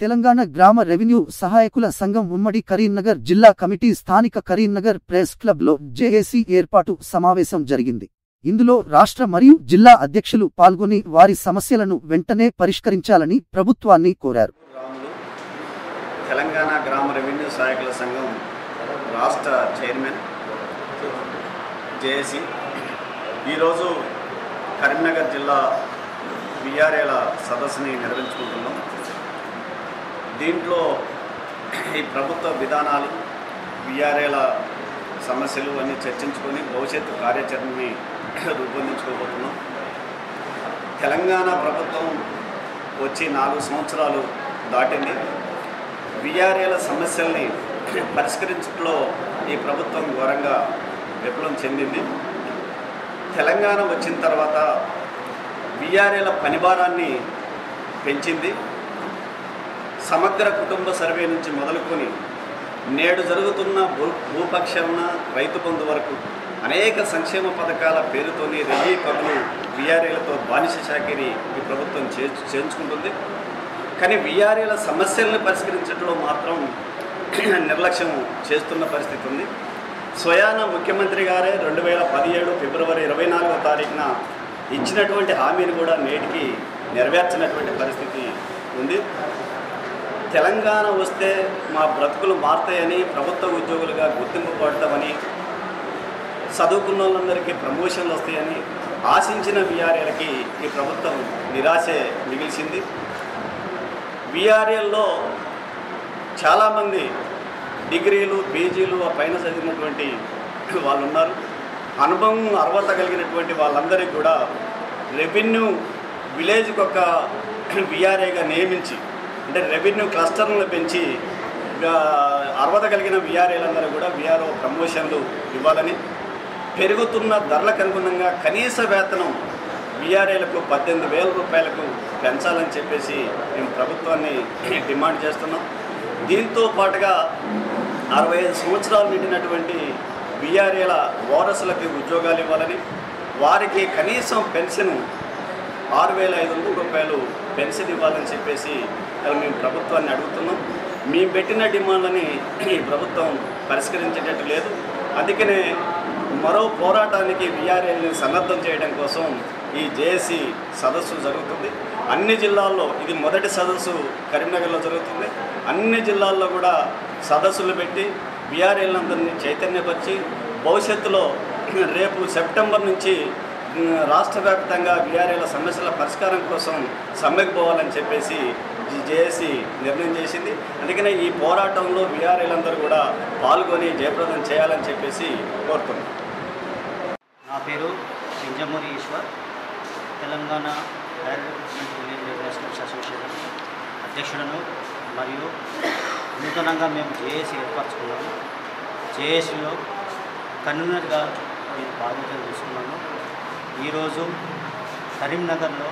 తెలంగాణ గ్రామ రెవెన్యూ సహాయకుల సంఘం ఉమ్మడి కరీంనగర్ జిల్లా కమిటీ స్థానిక కరీంనగర్ ప్రెస్ క్లబ్లో జేఏసీ ఏర్పాటు సమావేశం జరిగింది ఇందులో రాష్ట్ర మరియు జిల్లా అధ్యక్షులు పాల్గొని వారి సమస్యలను వెంటనే పరిష్కరించాలని ప్రభుత్వాన్ని కోరారు రాములు తెలంగాణ గ్రామ రెవెన్యూ సహాయకుల సంఘం రాష్ట్ర చైర్మన్ జేఏసీ ఈరోజు కరీంనగర్ జిల్లా విఆర్ఏల సదస్సుని నిర్వహించుకుంటున్నాం దీంట్లో ఈ ప్రభుత్వ విధానాలు విఆర్ఏల సమస్యలు అన్నీ చర్చించుకొని భవిష్యత్తు కార్యాచరణని రూపొందించుకోబోతున్నాం తెలంగాణ ప్రభుత్వం వచ్చి నాలుగు సంవత్సరాలు దాటింది విఆర్ఏల సమస్యల్ని పరిష్కరించడంలో ఈ ప్రభుత్వం ఘోరంగా విఫలం చెందింది తెలంగాణ వచ్చిన తర్వాత విఆర్ఏల పనిభారాన్ని పెంచింది సమగ్ర కుటుంబ సర్వే నుంచి మొదలుకొని నేడు జరుగుతున్న భూ భూపక్షరణ రైతు బంధు వరకు అనేక సంక్షేమ పథకాల పేరుతోని రెవీ పనులు విఆర్ఏలతో బానిస చాకిరి ఈ ప్రభుత్వం చే చేయించుకుంటుంది కానీ విఆర్ఏల సమస్యలను పరిష్కరించడంలో మాత్రం నిర్లక్ష్యం చేస్తున్న పరిస్థితి ఉంది స్వయాన ముఖ్యమంత్రి గారే రెండు వేల పదిహేడు ఫిబ్రవరి ఇరవై నాలుగో తారీఖున ఇచ్చినటువంటి హామీని కూడా నేటికి నెరవేర్చినటువంటి పరిస్థితి ఉంది తెలంగాణ వస్తే మా బ్రతుకులు మారుతాయని ప్రభుత్వ ఉద్యోగులుగా గుర్తింపు పడతామని చదువుకున్న వాళ్ళందరికీ ప్రమోషన్లు వస్తాయని ఆశించిన విఆర్ఏలకి ఈ ప్రభుత్వం నిరాశే మిగిల్చింది విఆర్ఏల్లో చాలామంది డిగ్రీలు పీజీలు ఆ పైన చదివినటువంటి వాళ్ళు ఉన్నారు అనుభవం అర్హత కలిగినటువంటి వాళ్ళందరికీ కూడా రెవెన్యూ విలేజ్కి ఒక విఆర్ఏగా నియమించి అంటే రెవెన్యూ క్లస్టర్లను పెంచి ఆ, అర్హత కలిగిన విఆర్ఏలందరూ కూడా విఆర్ఓ ప్రమోషన్లు ఇవ్వాలని పెరుగుతున్న ధరలకు అనుగుణంగా కనీస వేతనం విఆర్ఏలకు పద్దెనిమిది వేల రూపాయలకు పెంచాలని చెప్పేసి మేము ప్రభుత్వాన్ని డిమాండ్ చేస్తున్నాం దీంతో పాటుగా అరవై ఐదు సంవత్సరాలు నిండినటువంటి విఆర్ఏల వారసులకి ఉద్యోగాలు ఇవ్వాలని వారికి కనీసం పెన్షన్ ఆరు వేల ఐదు వందల రూపాయలు పెన్షన్ ఇవ్వాలని చెప్పేసి ఇలా మేము ప్రభుత్వాన్ని అడుగుతున్నాం మేము పెట్టిన డిమాండ్లని ఈ ప్రభుత్వం పరిష్కరించేటట్టు లేదు అందుకనే మరో పోరాటానికి విఆర్ఏల్ని సన్నద్ధం చేయడం కోసం ఈ జేఏసీ సదస్సు జరుగుతుంది అన్ని జిల్లాల్లో ఇది మొదటి సదస్సు కరీంనగర్లో జరుగుతుంది అన్ని జిల్లాల్లో కూడా సదస్సులు పెట్టి విఆర్ఏలందరినీ చైతన్యపరిచి భవిష్యత్తులో రేపు సెప్టెంబర్ నుంచి ఉమ్, రాష్ట్ర వ్యాప్తంగా విఆర్ఏల సమస్యల పరిష్కారం కోసం సమ్మెకు పోవాలని చెప్పేసి ఈ జేఏసీ నిర్ణయం చేసింది అందుకనే ఈ పోరాటంలో విఆర్ఏలందరూ కూడా పాల్గొని జయప్రదం చేయాలని చెప్పేసి కోరుతున్నాం నా పేరు Pinjamuri Eshwar Telangana Direct Village Residents Association అధ్యక్షుడను మరియు నూతనంగా మేము జేఏసీ ఏర్పరచుకున్నాము జేఏసీలో కన్వీనర్గా నేను బాధ్యతలు తీసుకున్నాను ఈరోజు కరీంనగర్లో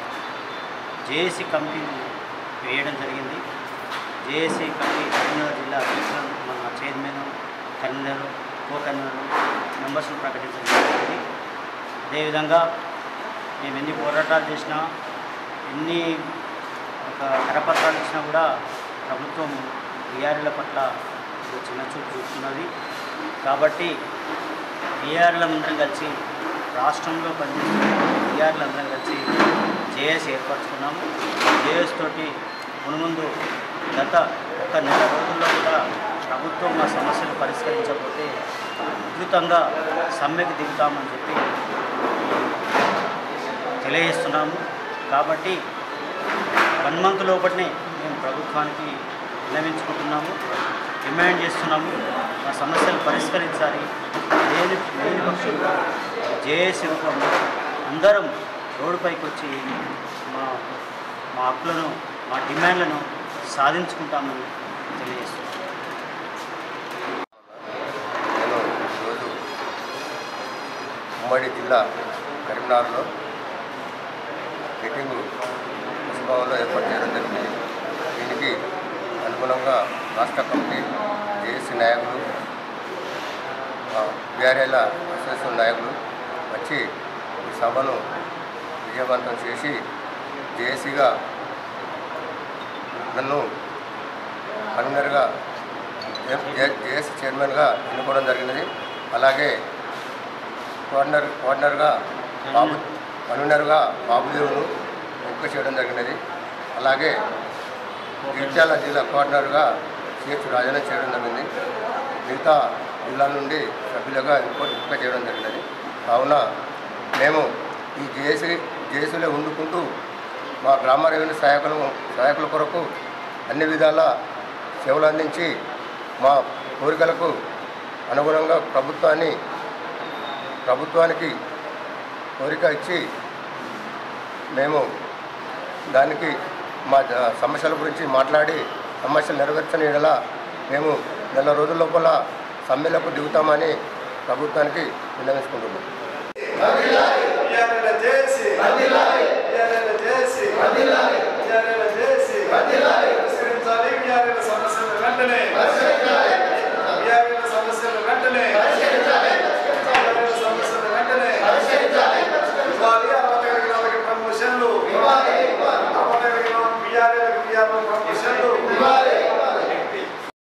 జేఏసీ కమిటీని వేయడం జరిగింది జేఏసీ కమిటీ కరీంనగర్ జిల్లా అధ్యక్షులను మన చైర్మన్ కన్వీనర్ కో కన్వీనర్ మెంబర్స్ను ప్రకటించడం జరిగింది అదేవిధంగా మేము ఎన్ని పోరాటాలు చేసినా ఎన్ని ఒక కరపత్రాలు ఇచ్చినా కూడా ప్రభుత్వం బీఆర్ల పట్ల ఒక చిన్న చూపు చూస్తున్నది కాబట్టి బీఆర్లందరం కలిసి రాష్ట్రంలో పనిచేస్తున్న బీఆర్లందరం కలిసి జేఎస్ ఏర్పరచుకున్నాము జేఎస్ తోటి మునుముందు గత ఒక నెల రోజుల్లో కూడా ప్రభుత్వం మా సమస్యలు పరిష్కరించకపోతే ఉధృతంగా సమ్మెకు దిగుతామని చెప్పి తెలియజేస్తున్నాము కాబట్టి వన్ మంత్ లోపలనే మేము ప్రభుత్వానికి విన్నవించుకుంటున్నాము డిమాండ్ చేస్తున్నాము మా సమస్యలు పరిష్కరించాలి లేని లేని పక్షంలో జేఏసీ రూపంలో అందరం రోడ్డుపైకి వచ్చి మా మా హక్కులను మా డిమాండ్లను సాధించుకుంటామని తెలియజేస్తున్నాం నేను ఈరోజు ఉమ్మడి జిల్లా కరీంనగర్లో మీటింగు మున్సిపాల్లో ఏర్పాటు చేయడం జరిగింది దీనికి అనుగుణంగా రాష్ట్ర కమిటీ జేఏసీ నాయకులు బీఆర్ఏల అసోసియేషన్ నాయకులు వచ్చి ఈ సభను విజయవంతం చేసి జేఏసీగా నన్ను కన్వీనర్గా జేఎస్ చైర్మన్గా ఎన్నుకోవడం జరిగినది అలాగే కోఆర్డినర్ కోఆర్డినర్గా బాబు కన్వీనర్గా బాబుదేవును ఎంపిక చేయడం జరిగినది అలాగే జగిత్యాల జిల్లా కోఆర్డినర్గా సిహెచ్ రాజన చేయడం జరిగింది మిగతా జిల్లాల నుండి సభ్యులుగా ఎంపిక ఎంపిక చేయడం జరిగినది కావున మేము ఈ జేఏసీ జేఏసీలో వండుకుంటూ మా గ్రామ రెవెన్యూ సహాయకులు సహాయకుల కొరకు అన్ని విధాల సేవలు అందించి మా కోరికలకు అనుగుణంగా ప్రభుత్వాన్ని ప్రభుత్వానికి కోరిక ఇచ్చి మేము దానికి మా జ- సమస్యల గురించి మాట్లాడి సమస్యలు నెరవేర్చని ఎడల మేము నెల రోజుల లోపల సమ్మెలకు దిగుతామని ప్రభుత్వానికి విన్నవించుకుంటున్నాం VRL JC VRL JC VRL JC పరిష్కరించాలి విఆర్ఎల్ సమస్యలు వెంటనే